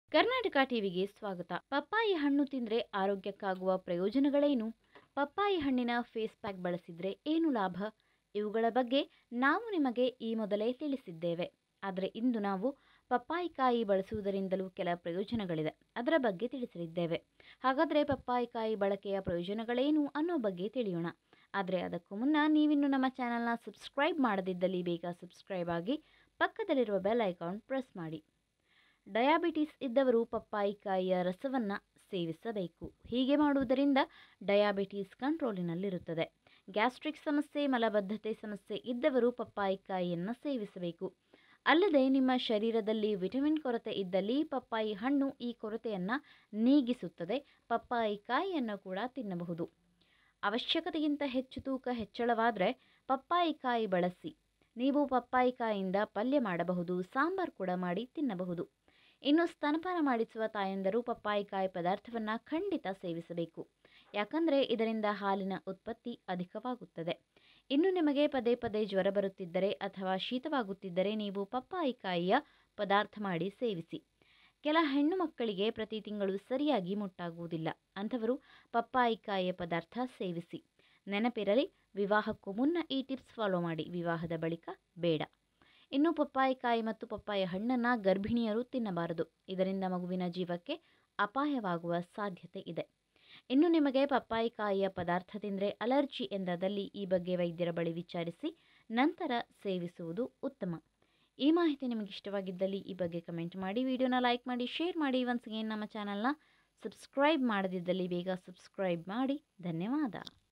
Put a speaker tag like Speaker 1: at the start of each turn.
Speaker 1: ಕರ್ನಾಟಕ ಟಿವಿಗೆ ಸ್ವಾಗತ ಪಪ್ಪಾಯಿ ಹಣ್ಣು ತಿಂದರೆ ಆರೋಗ್ಯಕ್ಕಾಗುವ ಪ್ರಯೋಜನಗಳೇನು ಪಪ್ಪಾಯಿ ಹಣ್ಣಿನ ಫೇಸ್ ಪ್ಯಾಕ್ ಬಳಸಿದ್ರೆ ಏನು ಲಾಭ ಇವುಗಳ ಬಗ್ಗೆ ನಾವು ನಿಮಗೆ ಈ ಮೊದಲೇ ತಿಳಿಸಿದ್ದೇವೆ ಆದರೆ ಇಂದು ನಾವು ಪಪ್ಪಾಯಿಕಾಯಿ ಬಳಸುವುದರಿಂದಲೂ ಕೆಲ ಪ್ರಯೋಜನಗಳಿದೆ ಅದರ ಬಗ್ಗೆ ತಿಳಿಸಲಿದ್ದೇವೆ ಹಾಗಾದರೆ ಪಪ್ಪಾಯಿಕಾಯಿ ಬಳಕೆಯ ಪ್ರಯೋಜನಗಳೇನು ಅನ್ನೋ ಬಗ್ಗೆ ತಿಳಿಯೋಣ ಆದರೆ ಅದಕ್ಕೂ ಮುನ್ನ ನೀವಿನ್ನು ನಮ್ಮ ಚಾನಲ್ನ ಸಬ್ಸ್ಕ್ರೈಬ್ ಮಾಡದಿದ್ದಲ್ಲಿ ಬೇಗ ಸಬ್ಸ್ಕ್ರೈಬ್ ಆಗಿ ಪಕ್ಕದಲ್ಲಿರುವ ಬೆಲ್ ಐಕಾನ್ ಪ್ರೆಸ್ ಮಾಡಿ ಡಯಾಬಿಟಿಸ್ ಇದ್ದವರು ಪಪ್ಪಾಯಿಕಾಯಿಯ ರಸವನ್ನು ಸೇವಿಸಬೇಕು ಹೀಗೆ ಮಾಡುವುದರಿಂದ ಡಯಾಬಿಟಿಸ್ ಕಂಟ್ರೋಲಿನಲ್ಲಿರುತ್ತದೆ ಗ್ಯಾಸ್ಟ್ರಿಕ್ ಸಮಸ್ಯೆ ಮಲಬದ್ಧತೆ ಸಮಸ್ಯೆ ಇದ್ದವರು ಪಪ್ಪಾಯಿಕಾಯಿಯನ್ನು ಸೇವಿಸಬೇಕು ಅಲ್ಲದೆ ನಿಮ್ಮ ಶರೀರದಲ್ಲಿ ವಿಟಮಿನ್ ಕೊರತೆ ಇದ್ದಲ್ಲಿ ಪಪ್ಪಾಯಿ ಹಣ್ಣು ಈ ಕೊರತೆಯನ್ನು ನೀಗಿಸುತ್ತದೆ ಪಪ್ಪಾಯಿಕಾಯಿಯನ್ನು ಕೂಡ ತಿನ್ನಬಹುದು ಅವಶ್ಯಕತೆಗಿಂತ ಹೆಚ್ಚು ತೂಕ ಹೆಚ್ಚಳವಾದರೆ ಪಪ್ಪಾಯಿಕಾಯಿ ಬಳಸಿ ನೀವು ಪಪ್ಪಾಯಿಕಾಯಿಯಿಂದ ಪಲ್ಯ ಮಾಡಬಹುದು ಸಾಂಬಾರು ಕೂಡ ಮಾಡಿ ತಿನ್ನಬಹುದು ಇನ್ನು ಸ್ತನಪಾನ ಮಾಡಿಸುವ ತಾಯಂದರು ಪಪ್ಪಾಯಿಕಾಯಿ ಪದಾರ್ಥವನ್ನು ಖಂಡಿತ ಸೇವಿಸಬೇಕು ಯಾಕಂದರೆ ಇದರಿಂದ ಹಾಲಿನ ಉತ್ಪತ್ತಿ ಅಧಿಕವಾಗುತ್ತದೆ ಇನ್ನು ನಿಮಗೆ ಪದೇ ಪದೇ ಜ್ವರ ಬರುತ್ತಿದ್ದರೆ ಅಥವಾ ಶೀತವಾಗುತ್ತಿದ್ದರೆ ನೀವು ಪಪ್ಪಾಯಿಕಾಯಿಯ ಪದಾರ್ಥ ಮಾಡಿ ಸೇವಿಸಿ ಕೆಲ ಹೆಣ್ಣು ಮಕ್ಕಳಿಗೆ ಪ್ರತಿ ತಿಂಗಳು ಸರಿಯಾಗಿ ಮುಟ್ಟಾಗುವುದಿಲ್ಲ ಅಂಥವರು ಪಪ್ಪಾಯಿಕಾಯಿಯ ಪದಾರ್ಥ ಸೇವಿಸಿ ನೆನಪಿರಲಿ ವಿವಾಹಕ್ಕೂ ಮುನ್ನ ಈ ಟಿಪ್ಸ್ ಫಾಲೋ ಮಾಡಿ ವಿವಾಹದ ಬಳಿಕ ಬೇಡ ಇನ್ನು ಪಪ್ಪಾಯಿಕಾಯಿ ಮತ್ತು ಪಪ್ಪಾಯ ಹಣ್ಣನ್ನು ಗರ್ಭಿಣಿಯರು ತಿನ್ನಬಾರದು ಇದರಿಂದ ಮಗುವಿನ ಜೀವಕ್ಕೆ ಅಪಾಯವಾಗುವ ಸಾಧ್ಯತೆ ಇದೆ ಇನ್ನು ನಿಮಗೆ ಪಪ್ಪಾಯಿಕಾಯಿಯ ಪದಾರ್ಥ ತಿಂದರೆ ಅಲರ್ಜಿ ಎಂದಾದಲ್ಲಿ ಈ ಬಗ್ಗೆ ವೈದ್ಯರ ಬಳಿ ವಿಚಾರಿಸಿ ನಂತರ ಸೇವಿಸುವುದು ಉತ್ತಮ ಈ ಮಾಹಿತಿ ನಿಮಗೆ ಇಷ್ಟವಾಗಿದ್ದಲ್ಲಿ ಈ ಬಗ್ಗೆ ಕಮೆಂಟ್ ಮಾಡಿ ವಿಡಿಯೋನ ಲೈಕ್ ಮಾಡಿ ಶೇರ್ ಮಾಡಿ ಒನ್ಸ್ ಅಗೇನ್ ನಮ್ಮ ಚಾನಲ್ನ ಸಬ್ಸ್ಕ್ರೈಬ್ ಮಾಡದಿದ್ದಲ್ಲಿ ಬೇಗ ಸಬ್ಸ್ಕ್ರೈಬ್ ಮಾಡಿ ಧನ್ಯವಾದ